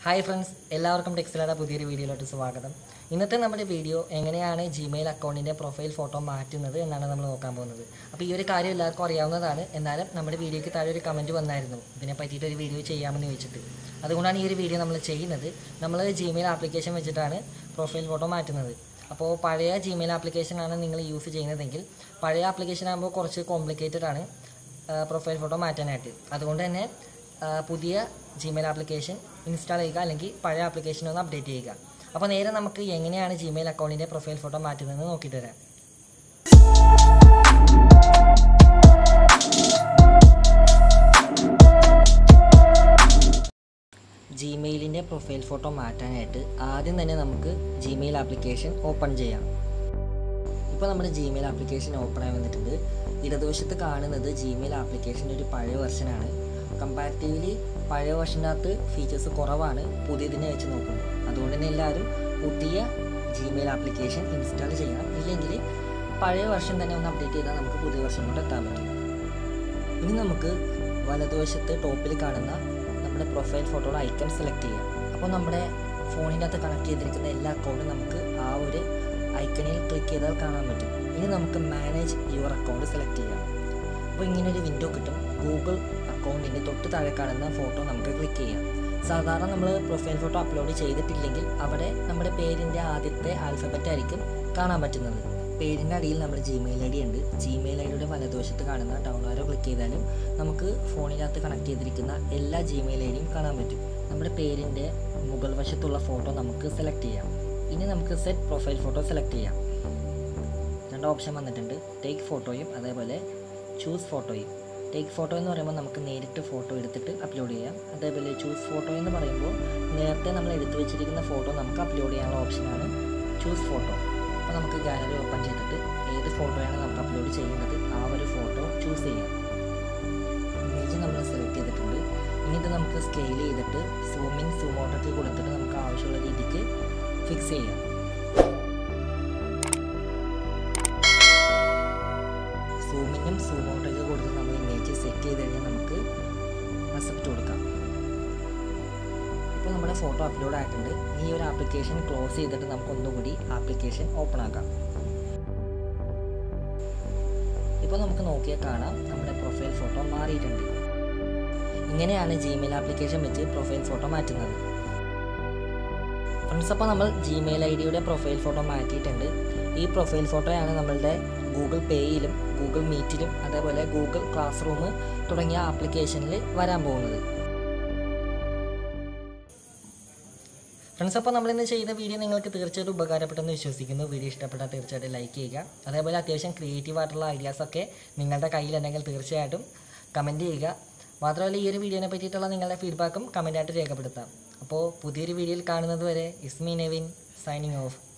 hi friends എല്ലാവർക്കും ടെക്സ്റ്റിലയുടെ പുതിയൊരു വീഡിയോയിലോട്ട് സ്വാഗതം ഇന്നത്തെ നമ്മുടെ വീഡിയോ എങ്ങനെയാണ് ജിമെയിൽ അക്കൗണ്ടിൻ്റെ പ്രൊഫൈൽ ഫോട്ടോ മാറ്റുന്നത് എന്നാണ് നമ്മൾ നോക്കാൻ പോകുന്നത് അപ്പോൾ ഈ ഒരു കാര്യം എല്ലാവർക്കും അറിയാവുന്നതാണ് എന്നാലും നമ്മുടെ വീഡിയോയ്ക്ക് താഴെ ഒരു കമൻറ്റ് വന്നായിരുന്നു ഇതിനെ പറ്റിയിട്ട് ഒരു വീഡിയോ ചെയ്യാമെന്ന് വെച്ചിട്ട് അതുകൊണ്ടാണ് ഈ ഒരു വീഡിയോ നമ്മൾ ചെയ്യുന്നത് നമ്മൾ ജിമെയിൽ ആപ്ലിക്കേഷൻ വെച്ചിട്ടാണ് പ്രൊഫൈൽ ഫോട്ടോ മാറ്റുന്നത് അപ്പോൾ പഴയ ജിമെയിൽ ആപ്ലിക്കേഷനാണ് നിങ്ങൾ യൂസ് ചെയ്യുന്നതെങ്കിൽ പഴയ ആപ്ലിക്കേഷൻ ആകുമ്പോൾ കുറച്ച് കോംപ്ലിക്കേറ്റഡ് ആണ് പ്രൊഫൈൽ ഫോട്ടോ മാറ്റാനായിട്ട് അതുകൊണ്ട് തന്നെ ആ, പുതിയ ജിമെയിൽ ആപ്ലിക്കേഷൻ ഇൻസ്റ്റാൾ ചെയ്യുക അല്ലെങ്കിൽ പഴയ ആപ്ലിക്കേഷൻ ഒന്ന് അപ്ഡേറ്റ് ചെയ്യുക അപ്പോൾ നേരെ നമുക്ക് എങ്ങനെയാണ് ജിമെയിൽ അക്കൗണ്ടിൻ്റെ പ്രൊഫൈൽ ഫോട്ടോ മാറ്റുന്നതെന്ന് നോക്കിയിട്ട് വരാം ജിമെയിലിൻ്റെ പ്രൊഫൈൽ ഫോട്ടോ മാറ്റാനായിട്ട് ആദ്യം തന്നെ നമുക്ക് ജിമെയിൽ ആപ്ലിക്കേഷൻ ഓപ്പൺ ചെയ്യാം ഇപ്പോൾ നമ്മുടെ ജിമെയിൽ ആപ്ലിക്കേഷൻ ഓപ്പൺ ആയി വന്നിട്ടുണ്ട് ഇടതുവശത്ത് കാണുന്നത് ജിമെയിൽ ആപ്ലിക്കേഷൻ്റെ ഒരു പഴയ വെർഷനാണ് കമ്പാരിറ്റീവ്ലി പഴയ വെർഷനകത്ത് ഫീച്ചേഴ്സ് കുറവാണ് പുതിയതിനെ വെച്ച് നോക്കുമ്പോൾ അതുകൊണ്ട് തന്നെ എല്ലാവരും പുതിയ ജിമെയിൽ ആപ്ലിക്കേഷൻ ഇൻസ്റ്റാൾ ചെയ്യണം ഇല്ലെങ്കിൽ പഴയ വെർഷൻ തന്നെ ഒന്ന് അപ്ഡേറ്റ് ചെയ്താൽ നമുക്ക് പുതിയ വെർഷനിലോട്ട് എത്താൻ പറ്റും ഇനി നമുക്ക് വലതുവശത്ത് ടോപ്പിൽ കാണുന്ന നമ്മുടെ പ്രൊഫൈൽ ഫോട്ടോയുടെ ഐക്കൺ സെലക്ട് ചെയ്യാം അപ്പോൾ നമ്മുടെ ഫോണിൻ്റെ അകത്ത് കണക്ട് ചെയ്തിരിക്കുന്ന എല്ലാ അക്കൗണ്ടും നമുക്ക് ആ ഒരു ഐക്കണിൽ ക്ലിക്ക് ചെയ്താൽ കാണാൻ പറ്റും ഇനി നമുക്ക് മാനേജ് യുവർ അക്കൗണ്ട് സെലക്ട് ചെയ്യാം അപ്പോൾ ഇങ്ങനെ ഒരു വിൻഡോ കിട്ടും ഗൂഗിൾ അക്കൗണ്ടിൻ്റെ തൊട്ട് താഴെ കാണുന്ന ഫോട്ടോ നമുക്ക് ക്ലിക്ക് ചെയ്യാം സാധാരണ നമ്മൾ പ്രൊഫൈൽ ഫോട്ടോ അപ്ലോഡ് ചെയ്തിട്ടില്ലെങ്കിൽ അവിടെ നമ്മുടെ പേരിൻ്റെ ആദ്യത്തെ ആൽഫബറ്റ് ആയിരിക്കും കാണാൻ പറ്റുന്നത് പേരിൻ്റെ അടിയിൽ നമ്മുടെ ജിമെയിൽ ഐ ഡി ഉണ്ട് ജിമെയിൽ ഐ ഡിയുടെ വലതുവശത്ത് കാണുന്ന ഡൗൺ ആരോ ക്ലിക്ക് ചെയ്താലും നമുക്ക് ഫോണിനകത്ത് കണക്ട് ചെയ്തിരിക്കുന്ന എല്ലാ ജിമെയിൽ ഐ ഡിയും കാണാൻ പറ്റും നമ്മുടെ പേരിൻ്റെ മുകൾ വശത്തുള്ള ഫോട്ടോ നമുക്ക് സെലക്ട് ചെയ്യാം ഇനി നമുക്ക് സെറ്റ് പ്രൊഫൈൽ ഫോട്ടോ സെലക്ട് ചെയ്യാം രണ്ട് ഓപ്ഷൻ വന്നിട്ടുണ്ട് ടേക്ക് ഫോട്ടോയും അതേപോലെ ചൂസ് ഫോട്ടോയും ടേക്ക് ഫോട്ടോ എന്ന് പറയുമ്പോൾ നമുക്ക് നേരിട്ട് ഫോട്ടോ എടുത്തിട്ട് അപ്ലോഡ് ചെയ്യാം അതേപോലെ ചൂസ് ഫോട്ടോ എന്ന് പറയുമ്പോൾ നേരത്തെ നമ്മൾ എടുത്തു വെച്ചിരിക്കുന്ന ഫോട്ടോ നമുക്ക് അപ്ലോഡ് ചെയ്യാനുള്ള ഓപ്ഷനാണ് ചൂസ് ഫോട്ടോ അപ്പോൾ നമുക്ക് ഗാലറി ഓപ്പൺ ചെയ്തിട്ട് ഏത് ഫോട്ടോയാണ് നമുക്ക് അപ്ലോഡ് ചെയ്യുന്നത് ആ ഒരു ഫോട്ടോ ചൂസ് ചെയ്യാം ഇമേജ് നമ്മൾ സെലക്ട് ചെയ്തിട്ടുണ്ട് ഇനി ഇത് നമുക്ക് സ്കെയിൽ ചെയ്തിട്ട് സൂമിങ് സൂം ഔട്ടൊക്കെ കൊടുത്തിട്ട് നമുക്ക് ആവശ്യമുള്ള രീതിക്ക് ഫിക്സ് ചെയ്യാം സൂമിനും സൂം ഔട്ടൊക്കെ കൊടുത്ത് നമ്മൾ ഇമേജ് സെറ്റ് ചെയ്ത് കഴിഞ്ഞാൽ നമുക്ക് അക്സെപ്റ്റ് കൊടുക്കാം ഇപ്പോൾ നമ്മുടെ ഫോട്ടോ അപ്ലോഡ് ആയിട്ടുണ്ട് ഈ ഒരു ആപ്ലിക്കേഷൻ ക്ലോസ് ചെയ്തിട്ട് നമുക്ക് ഒന്നുകൂടി ആപ്ലിക്കേഷൻ ഓപ്പൺ ആക്കാം ഇപ്പോൾ നമുക്ക് നോക്കിയാൽ കാണാം നമ്മുടെ പ്രൊഫൈൽ ഫോട്ടോ മാറിയിട്ടുണ്ട് ഇങ്ങനെയാണ് ജിമെയിൽ ആപ്ലിക്കേഷൻ വെച്ച് പ്രൊഫൈൽ ഫോട്ടോ മാറ്റുന്നത് ഫ്രണ്ട്സ് അപ്പോൾ നമ്മൾ ജിമെയിൽ ഐ ഡിയുടെ പ്രൊഫൈൽ ഫോട്ടോ മാറ്റിയിട്ടുണ്ട് ഈ പ്രൊഫൈൽ ഫോട്ടോയാണ് നമ്മളുടെ ഗൂഗിൾ പേയിലും ഗൂഗിൾ മീറ്റിലും അതേപോലെ ഗൂഗിൾ ക്ലാസ് റൂം തുടങ്ങിയ ആപ്ലിക്കേഷനിൽ വരാൻ പോകുന്നത് ഫ്രണ്ട്സ് അപ്പോൾ നമ്മളിന്ന് ചെയ്ത വീഡിയോ നിങ്ങൾക്ക് തീർച്ചയായിട്ടും ഉപകാരപ്പെട്ടെന്ന് വിശ്വസിക്കുന്നു വീഡിയോ ഇഷ്ടപ്പെട്ടാൽ തീർച്ചയായിട്ടും ലൈക്ക് ചെയ്യുക അതേപോലെ അത്യാവശ്യം ക്രിയേറ്റീവ് ആയിട്ടുള്ള ഐഡിയാസൊക്കെ നിങ്ങളുടെ കയ്യിലുണ്ടെങ്കിൽ തീർച്ചയായിട്ടും കമൻറ്റ് ചെയ്യുക മാത്രമല്ല ഈ ഒരു വീഡിയോനെ പറ്റിയിട്ടുള്ള നിങ്ങളുടെ ഫീഡ്ബാക്കും കമൻറ്റായിട്ട് രേഖപ്പെടുത്താം അപ്പോൾ പുതിയൊരു വീഡിയോയിൽ കാണുന്നത് വരെ ഇസ്മി നെവിൻ സൈനിങ് ഓഫ്